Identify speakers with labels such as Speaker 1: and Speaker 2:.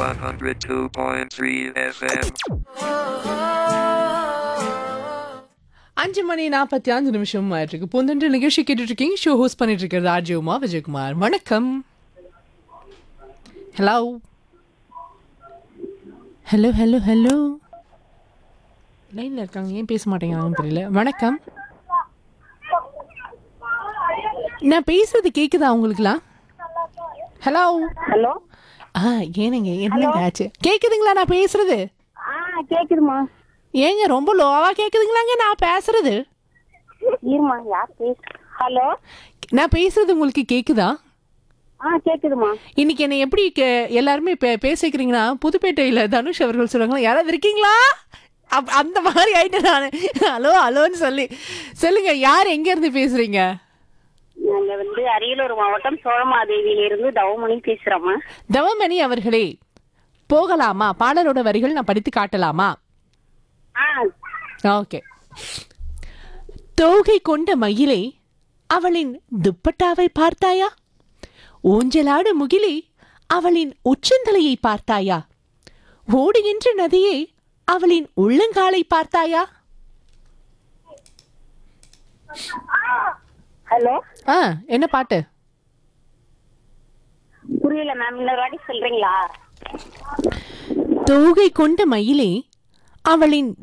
Speaker 1: 102.3 FM.
Speaker 2: அஞ்சு மணி நாற்பத்தி அஞ்சு நிமிஷம் ஆயிட்டு பொந்தன்று நிகழ்ச்சி கேட்டுட்டு இருக்கீங்க ஷோ ஹோஸ்ட் பண்ணிட்டு இருக்கிறது ஆர்ஜி உமா விஜயகுமார் வணக்கம் ஹலோ ஹலோ ஹலோ ஹலோ லைனில் இருக்காங்க ஏன் பேச மாட்டேங்கிறாங்கன்னு தெரியல வணக்கம் நான் பேசுறது கேக்குதா உங்களுக்குலாம் ஹலோ
Speaker 3: ஹலோ
Speaker 2: ஆ ஏனுங்க என்னங்க ஆச்சு கேக்குதுங்களா நான் பேசுறது
Speaker 3: ஆ கேக்குதுமா
Speaker 2: ஏங்க ரொம்ப லோவா கேக்குதுங்களாங்க நான் பேசுறது
Speaker 3: இருமா யார் பேச ஹலோ
Speaker 2: நான் பேசுறது உங்களுக்கு கேக்குதா
Speaker 3: ஆ கேக்குதுமா
Speaker 2: இன்னைக்கு என்னை எப்படி கே- எல்லாருமே பே பேசிக்கிறீங்கன்னா புதுப்பேட்டையில் தனுஷ் அவர்கள் சொல்லுவாங்களா யாராவது இருக்கீங்களா அப் அந்த மாதிரி ஆயிட்டேன் நான் ஹலோ ஹலோன்னு சொல்லி சொல்லுங்க யார் எங்கேருந்து பேசுறீங்க
Speaker 3: நாங்க வந்து அரியலூர் மாவட்டம் சோழமாதேவியிலிருந்து தவமணி பேசுறோம்மா
Speaker 2: தவமணி அவர்களே போகலாமா பாடலோட வரிகள் நான் படித்து காட்டலாமா
Speaker 3: ஆ
Speaker 2: ஓகே தோகை கொண்ட மயிலே அவளின் துப்பட்டாவை பார்த்தாயா ஊஞ்சலாடு முகிலே அவளின் உச்சந்தலையை பார்த்தாயா ஓடுகின்ற நதியே அவளின் உள்ளங்காலை பார்த்தாயா
Speaker 3: ஹலோ
Speaker 2: ஆ என்ன பாட்டு
Speaker 3: புரியல மேம் இன்னொரு வாட்டி சொல்றீங்களா
Speaker 2: தோகை கொண்ட மயிலே அவளின்